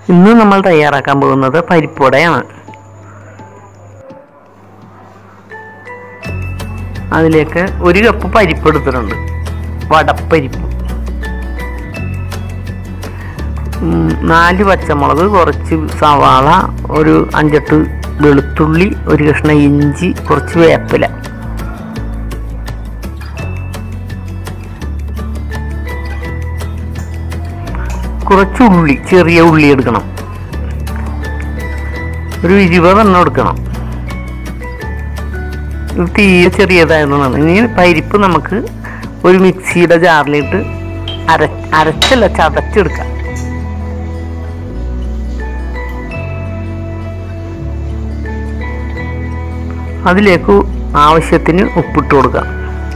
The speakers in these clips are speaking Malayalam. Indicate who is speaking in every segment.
Speaker 1: ഇന്ന് നമ്മൾ തയ്യാറാക്കാൻ പോകുന്നത് പരിപ്പുവടയാണ് അതിലേക്ക് ഒരു കപ്പ് പരിപ്പ് എടുത്തിട്ടുണ്ട് വടപ്പരിപ്പ് ഉം, നാല് പച്ചമുളക് കുറച്ച് സവാള ഒരു അഞ്ചെട്ട് വെളുത്തുള്ളി ഒരു കഷ്ണം ഇഞ്ചി കുറച്ച് വേപ്പില കുറച്ച് ഉള്ളി ചെറിയ ഉള്ളി എടുക്കണം ഒരു ഇരുപതെണ്ണം എടുക്കണം ഇത് തീരെ ചെറിയതായതുകൊണ്ടാണ് ഇനി പരിപ്പ് നമുക്ക് ഒരു മിക്സിയുടെ ജാറിലിട്ട് അര അരച്ചല്ല ചതച്ചെടുക്കാം അതിലേക്ക് ആവശ്യത്തിന് ഉപ്പിട്ട് കൊടുക്കാം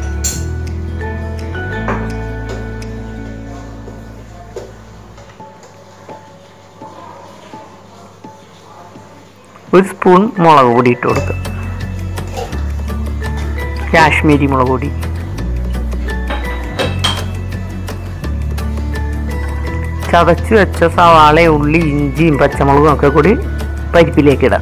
Speaker 1: ഒരു സ്പൂൺ മുളക് പൊടി ഇട്ട് കൊടുക്കുക കാശ്മീരി മുളക് പൊടി ചതച്ച് വെച്ച സവാള ഉള്ളി ഇഞ്ചിയും പച്ചമുളകും ഒക്കെ കൂടി പരിപ്പിലേക്ക് ഇടാം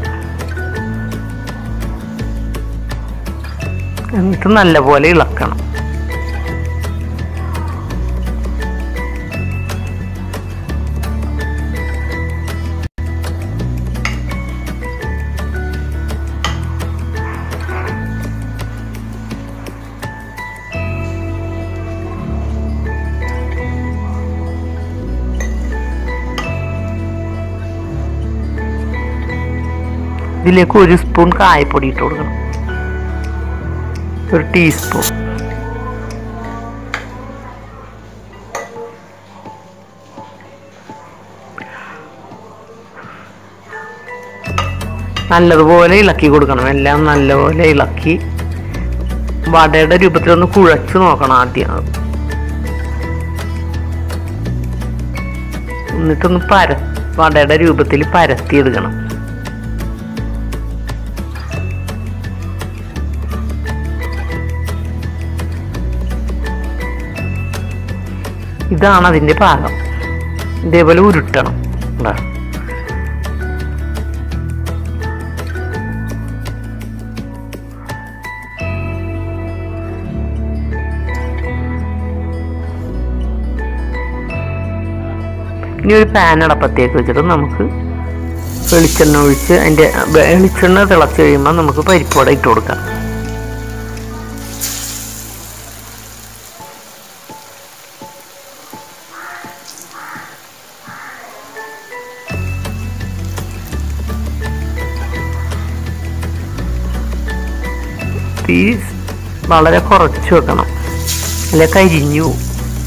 Speaker 1: എന്നിട്ട് നല്ലപോലെ ഇളക്കണം ഇതിലേക്ക് ഒരു സ്പൂൺ കായപ്പൊടി ഇട്ട് കൊടുക്കണം ഒരു ടീസ്പൂൺ നല്ലതുപോലെ ഇളക്കി കൊടുക്കണം എല്ലാം നല്ലപോലെ ഇളക്കി വടയുടെ രൂപത്തിലൊന്ന് കുഴച്ച് നോക്കണം ആദ്യം അത്. എന്നിട്ടൊന്ന് പര വടയുടെ രൂപത്തിൽ പരത്തിയെടുക്കണം ഇതാണ് അതിൻ്റെ പാകം ഇതേപോലെ ഉരുട്ടണം ഇതാ. ഇനി ഒരു പാൻ അടപ്പത്തേക്ക് വെച്ചിട്ട് നമുക്ക് വെളിച്ചെണ്ണ ഒഴിച്ച് അതിൻ്റെ വെളിച്ചെണ്ണ തിളച്ച് കഴിയുമ്പോൾ നമുക്ക് പരിപ്പുവട ഇട്ട് കൊടുക്കാം തീ വളരെ കുറച്ച് വെക്കണം അല്ലെ കരിഞ്ഞു പോവും.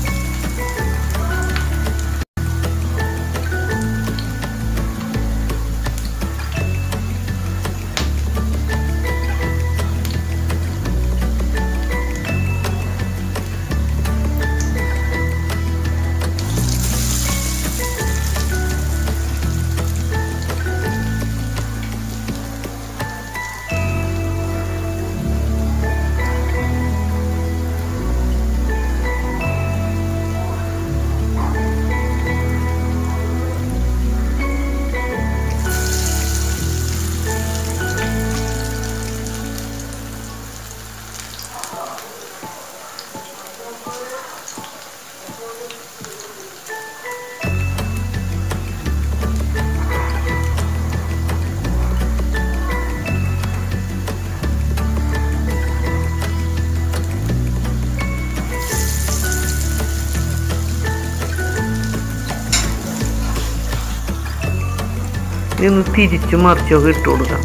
Speaker 1: ഇതൊന്ന് തിരിച്ചു മറിച്ചൊക്കെ ഇട്ട് കൊടുക്കാം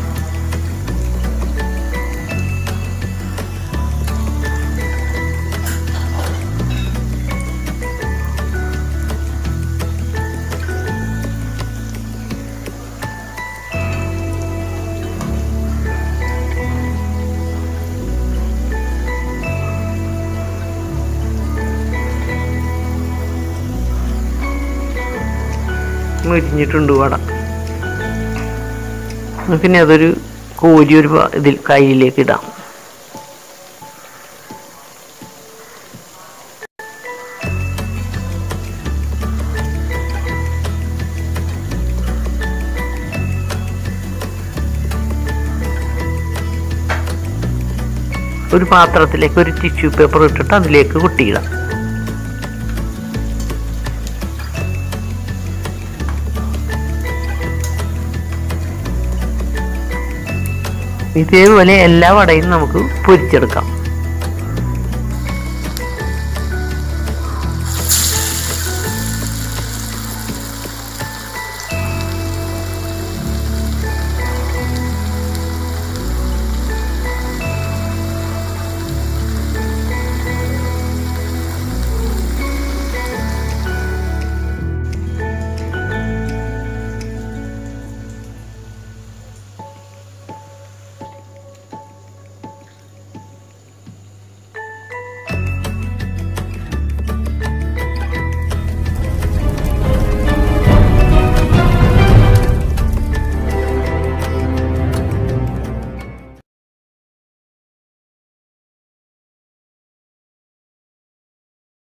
Speaker 1: മുരിഞ്ഞിട്ടുണ്ട് വട പിന്നെ അതൊരു കോരി ഒരു പ- ഇതിൽ കയ്യിലേക്ക് ഇടാം ഒരു പാത്രത്തിലേക്ക് ഒരു ടിഷ്യൂ പേപ്പർ ഇട്ടിട്ട് അതിലേക്ക് കൊട്ടിയിടാം ഇതേപോലെ എല്ലാ വടയും നമുക്ക് പൊരിച്ചെടുക്കാം